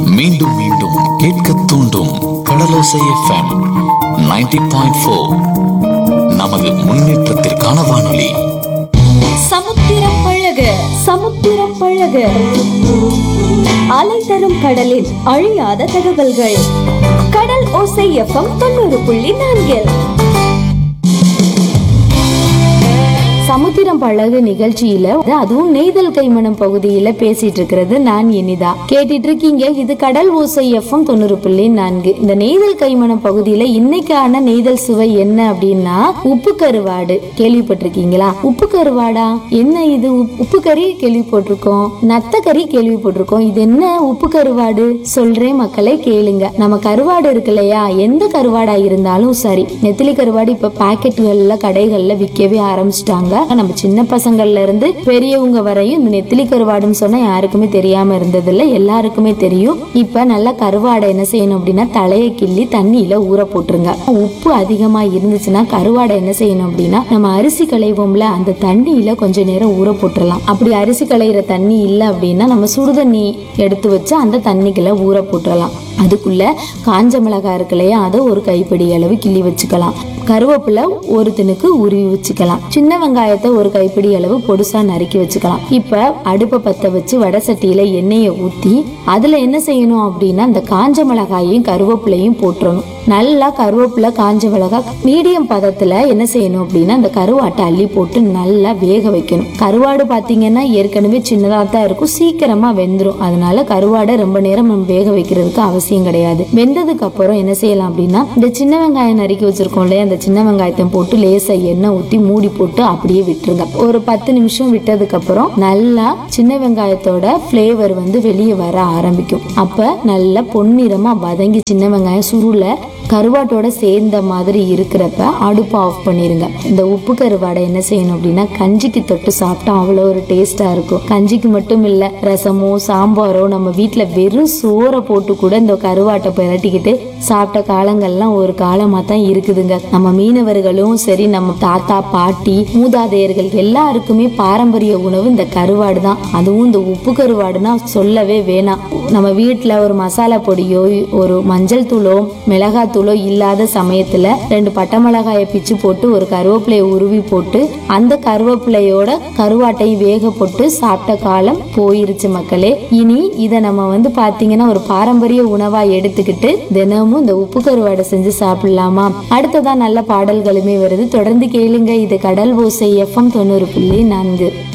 மீண்டும் மீண்டும் கேட்க தூண்டும் கடலோசை எஃப்எம் 90.4 பாயிண்ட் நமது முன்னேற்றத்திற்கான வானொலி சமுத்திரம் பழக சமுத்திரம் பழக அலை தரும் கடலில் அழியாத தகவல்கள் கடல் ஓசை எஃப்எம் தொண்ணூறு புள்ளி நான்கில் சமுத்திரம் பழகு நிகழ்ச்சியில அதுவும் நெய்தல் கைமணம் பகுதியில பேசிட்டு இருக்கிறது நான் இனிதா கேட்டுட்டு இருக்கீங்க இது கடல் ஓசை எஃப்எம் தொண்ணூறு புள்ளி நான்கு இந்த நெய்தல் கைமணம் பகுதியில இன்னைக்கான நெய்தல் சுவை என்ன அப்படின்னா உப்பு கருவாடு கேள்விப்பட்டிருக்கீங்களா உப்பு கருவாடா என்ன இது உப்- உப்பு கறி கேள்விப்பட்டிருக்கோம் நத்த கறி கேள்விப்பட்டிருக்கோம் இது என்ன உப்பு கருவாடு சொல்றேன் மக்களை கேளுங்க நம்ம கருவாடு இருக்கு இல்லையா எந்த கருவாடா இருந்தாலும் சரி நெத்திலி கருவாடு இப்ப பாக்கெட்டுகள்ல கடைகள்ல விற்கவே ஆரம்பிச்சிட்டாங்க நம்ம சின்ன பசங்கள்ல இருந்து பெரியவங்க வரையும் இந்த நெத்திலி கருவாடுன்னு சொன்னா யாருக்குமே தெரியாம இருந்தது இல்ல எல்லாருக்குமே தெரியும் இப்ப நல்லா கருவாடை என்ன செய்யணும் அப்படின்னா தலையை கிள்ளி தண்ணியில ஊற போட்டுருங்க உப்பு அதிகமா இருந்துச்சுன்னா கருவாடை என்ன செய்யணும் அப்படின்னா நம்ம அரிசி களைவோம்ல அந்த தண்ணியில கொஞ்ச நேரம் ஊற போட்டுறலாம் அப்படி அரிசி களையிற தண்ணி இல்ல அப்படின்னா நம்ம சுடுதண்ணி எடுத்து வச்சு அந்த தண்ணிக்குள்ள ஊற போட்டுறலாம் அதுக்குள்ள காஞ்ச மிளகாய் இருக்கு இல்லையா அதை ஒரு கைப்பிடி அளவு கிள்ளி வச்சுக்கலாம் கருவேப்பிலை ஒரு திணுக்கு உருவி வச்சுக்கலாம் சின்ன வெங்காயத்தை ஒரு கைப்பிடி அளவு பொடுசா நறுக்கி வச்சுக்கலாம் இப்ப அடுப்பை பத்த வச்சு வடை சட்டியில எண்ணெயை ஊத்தி அதுல என்ன செய்யணும் அப்படின்னா இந்த காஞ்ச மிளகாயையும் கருவேப்பிலையும் போட்டுறணும் நல்லா கருவேப்பிலை காஞ்ச மிளகாய் மீடியம் பதத்துல என்ன செய்யணும் அப்படின்னா இந்த கருவாட்டை அள்ளி போட்டு நல்லா வேக வைக்கணும் கருவாடு பாத்தீங்கன்னா ஏற்கனவே சின்னதா தான் இருக்கும் சீக்கிரமா வெந்துரும் அதனால கருவாடை ரொம்ப நேரம் நம்ம வேக வைக்கிறதுக்கு அவசியம் கிடையாது வெந்ததுக்கு அப்புறம் என்ன செய்யலாம் அப்படின்னா இந்த சின்ன வெங்காயம் நறுக்கி வச்சிருக்கோம் இல்லையா அந்த சின்ன வெங்காயத்தை போட்டு லேசா எண்ணெய் ஊத்தி மூடி போட்டு அப்படியே விட்டுருங்க ஒரு பத்து நிமிஷம் விட்டதுக்கு அப்புறம் நல்லா சின்ன வெங்காயத்தோட ஃப்ளேவர் வந்து வெளியே வர ஆரம்பிக்கும் அப்ப நல்லா பொன்னிறமா வதங்கி சின்ன வெங்காயம் சுருள கருவாட்டோட சேர்ந்த மாதிரி இருக்கிறப்ப அடுப்பு ஆஃப் பண்ணிருங்க இந்த உப்பு கருவாடை என்ன செய்யணும் அப்படின்னா கஞ்சிக்கு தொட்டு சாப்பிட்டா அவ்வளோ ஒரு டேஸ்டா இருக்கும் கஞ்சிக்கு மட்டும் இல்ல ரசமோ சாம்பாரோ நம்ம வீட்ல வெறும் சோறை போட்டு கூட இந்த கருவாட்டை பிரட்டிக்கிட்டு சாப்பிட்ட காலங்கள்லாம் ஒரு காலமா தான் இருக்குதுங்க நம்ம மீனவர்களும் சரி நம்ம தாத்தா பாட்டி மூதாதையர்கள் எல்லாருக்குமே பாரம்பரிய உணவு இந்த கருவாடு தான் அதுவும் இந்த உப்பு கருவாடுனா சொல்லவே வேணாம் நம்ம வீட்ல ஒரு மசாலா பொடியோ ஒரு மஞ்சள் தூளோ மிளகாய் தூளோ இல்லாத சமயத்துல ரெண்டு பட்டை மிளகாயை பிச்சு போட்டு ஒரு கருவேப்பிலையை உருவி போட்டு அந்த கருவேப்பிலையோட கருவாட்டையும் வேக போட்டு சாப்பிட்ட காலம் போயிருச்சு மக்களே இனி இதை நம்ம வந்து பாத்தீங்கன்னா ஒரு பாரம்பரிய உணவா எடுத்துக்கிட்டு தினமும் இந்த உப்பு கருவாடை செஞ்சு சாப்பிடலாமா அடுத்ததா நல்ல பாடல்களுமே வருது தொடர்ந்து கேளுங்க இது கடல் ஓசை எஃப்எம் தொண்ணூறு புள்ளி நான்கு